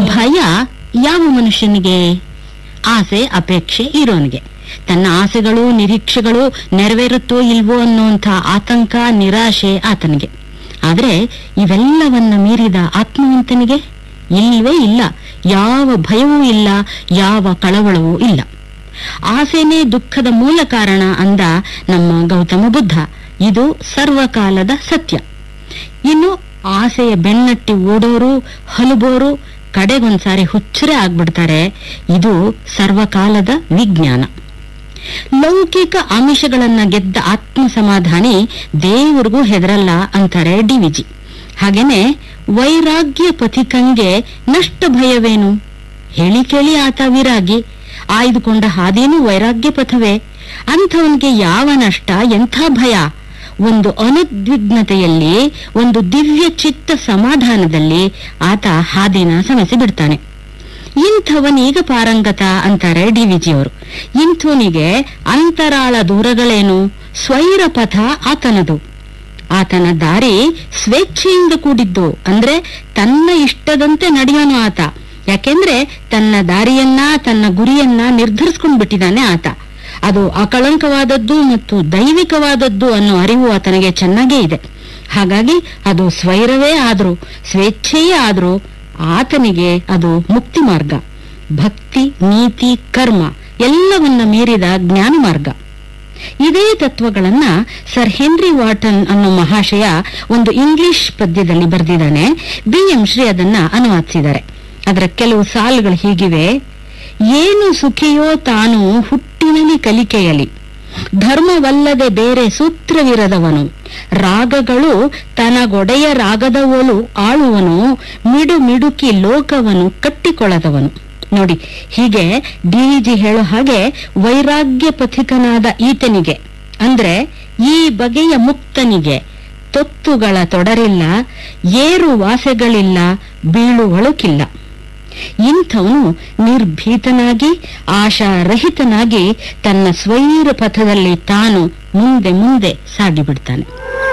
ಭಯ ಯಾವ ಮನುಷ್ಯನಿಗೆ ಆಸೆ ಅಪೇಕ್ಷೆ ಇರೋನಿಗೆ ತನ್ನ ಆಸೆಗಳು ನಿರೀಕ್ಷೆಗಳು ನೆರವೇರುತ್ತೋ ಇಲ್ವೋ ಅನ್ನುವಂಥ ಆತಂಕ ನಿರಾಶೆ ಆತನಿಗೆ ಆದ್ರೆ ಇವೆಲ್ಲವನ್ನ ಮೀರಿದ ಆತ್ಮವಂತನಿಗೆ ಇಲ್ವೇ ಇಲ್ಲ ಯಾವ ಭಯವೂ ಇಲ್ಲ ಯಾವ ಕಳವಳವೂ ಇಲ್ಲ ಆಸೆನೇ ದುಃಖದ ಮೂಲ ಕಾರಣ ಅಂದ ನಮ್ಮ ಗೌತಮ ಬುದ್ಧ ಇದು ಸರ್ವಕಾಲದ ಸತ್ಯ ಇನ್ನು ಆಸೆಯ ಬೆನ್ನಟ್ಟಿ ಓಡೋರು ಹಲುಬೋರು ಕಡೆಗೊಂದ್ಸಾರಿ ಹುಚ್ಚರೇ ಆಗ್ಬಿಡ್ತಾರೆ ಇದು ಸರ್ವಕಾಲದ ವಿಜ್ಞಾನ ಲೌಕಿಕ ಆಮಿಷಗಳನ್ನ ಗೆದ್ದ ಆತ್ಮ ಸಮಾಧಾನಿ ದೇವರಿಗೂ ಹೆದರಲ್ಲ ಅಂತಾರೆ ಡಿವಿಜಿ ಹಾಗೇನೆ ವೈರಾಗ್ಯ ಪಥಿಕಂಗೆ ನಷ್ಟ ಭಯವೇನು ಹೇಳಿ ಕೇಳಿ ಆತ ವಿರಾಗಿ ಆಯ್ದುಕೊಂಡ ಹಾದೇನು ವೈರಾಗ್ಯ ಪಥವೇ ಅಂಥವನಿಗೆ ಯಾವ ನಷ್ಟ ಎಂಥ ಭಯ ಒಂದು ಅನುದ್ವಿಗ್ನತೆಯಲ್ಲಿ ಒಂದು ದಿವ್ಯ ಚಿತ್ತ ಸಮಾಧಾನದಲ್ಲಿ ಆತ ಹಾದಿನ ಸಮಸ್ಯೆ ಬಿಡ್ತಾನೆ ಇಂಥವನೀಗ ಪಾರಂಗತ ಅಂತಾರೆ ಡಿವಿಜಿ ಅವರು ಇಂಥವನಿಗೆ ಅಂತರಾಳ ದೂರಗಳೇನು ಸ್ವೈರ ಪಥ ಆತನದು ಆತನ ದಾರಿ ಸ್ವೇಚ್ಛೆಯಿಂದ ಕೂಡಿದ್ದು ಅಂದ್ರೆ ತನ್ನ ಇಷ್ಟದಂತೆ ನಡೆಯೋನು ಆತ ಯಾಕೆಂದ್ರೆ ತನ್ನ ದಾರಿಯನ್ನ ತನ್ನ ಗುರಿಯನ್ನ ನಿರ್ಧರಿಸ್ಕೊಂಡ್ ಬಿಟ್ಟಿದ್ದಾನೆ ಆತ ಅದು ಅಕಳಂಕವಾದದ್ದು ಮತ್ತು ದೈವಿಕವಾದದ್ದು ಅನ್ನೋ ಅರಿವು ಆತನಿಗೆ ಚೆನ್ನಾಗೇ ಇದೆ ಹಾಗಾಗಿ ಅದು ಸ್ವೈರವೇ ಆದ್ರೂ ಸ್ವೇಚ್ಛೆಯೇ ಆದ್ರೂ ಆತನಿಗೆ ಅದು ಮುಕ್ತಿ ಮಾರ್ಗ ಭಕ್ತಿ ನೀತಿ ಕರ್ಮ ಎಲ್ಲವನ್ನ ಮೀರಿದ ಜ್ಞಾನ ಮಾರ್ಗ ಇದೇ ತತ್ವಗಳನ್ನ ಸರ್ ಹೆನ್ರಿ ವಾಟನ್ ಅನ್ನೋ ಮಹಾಶಯ ಒಂದು ಇಂಗ್ಲಿಷ್ ಪದ್ಯದಲ್ಲಿ ಬರೆದಿದ್ದಾನೆ ಬಿ ಎಂ ಶ್ರೀ ಅದನ್ನ ಅನುವಾದಿಸಿದ್ದಾರೆ ಅದರ ಕೆಲವು ಸಾಲುಗಳು ಹೀಗಿವೆ ಏನು ಸುಖಿಯೋ ತಾನು ಹುಟ್ಟಿನಲಿ ಕಲಿಕೆಯಲಿ ಧರ್ಮವಲ್ಲದೆ ಬೇರೆ ಸೂತ್ರವಿರದವನು ರಾಗಗಳು ತನಗೊಡೆಯ ರಾಗದ ಒಲು ಆಳುವನು ಮಿಡು ಮಿಡುಕಿ ಲೋಕವನು ಕಟ್ಟಿಕೊಳ್ಳದವನು ನೋಡಿ ಹೀಗೆ ಡಿವಿಜಿ ಹೇಳೋ ಹಾಗೆ ವೈರಾಗ್ಯ ಪಥಿಕನಾದ ಈತನಿಗೆ ಅಂದ್ರೆ ಈ ಬಗೆಯ ಮುಕ್ತನಿಗೆ ತೊತ್ತುಗಳ ತೊಡರಿಲ್ಲ ಏರು ವಾಸೆಗಳಿಲ್ಲ ಬೀಳುವಳುಕಿಲ್ಲ ಇಂಥವನು ನಿರ್ಭೀತನಾಗಿ ಆಶಾರಹಿತನಾಗಿ ತನ್ನ ಸ್ವೈರ ಪಥದಲ್ಲಿ ತಾನು ಮುಂದೆ ಮುಂದೆ ಸಾಗಿಬಿಡ್ತಾನೆ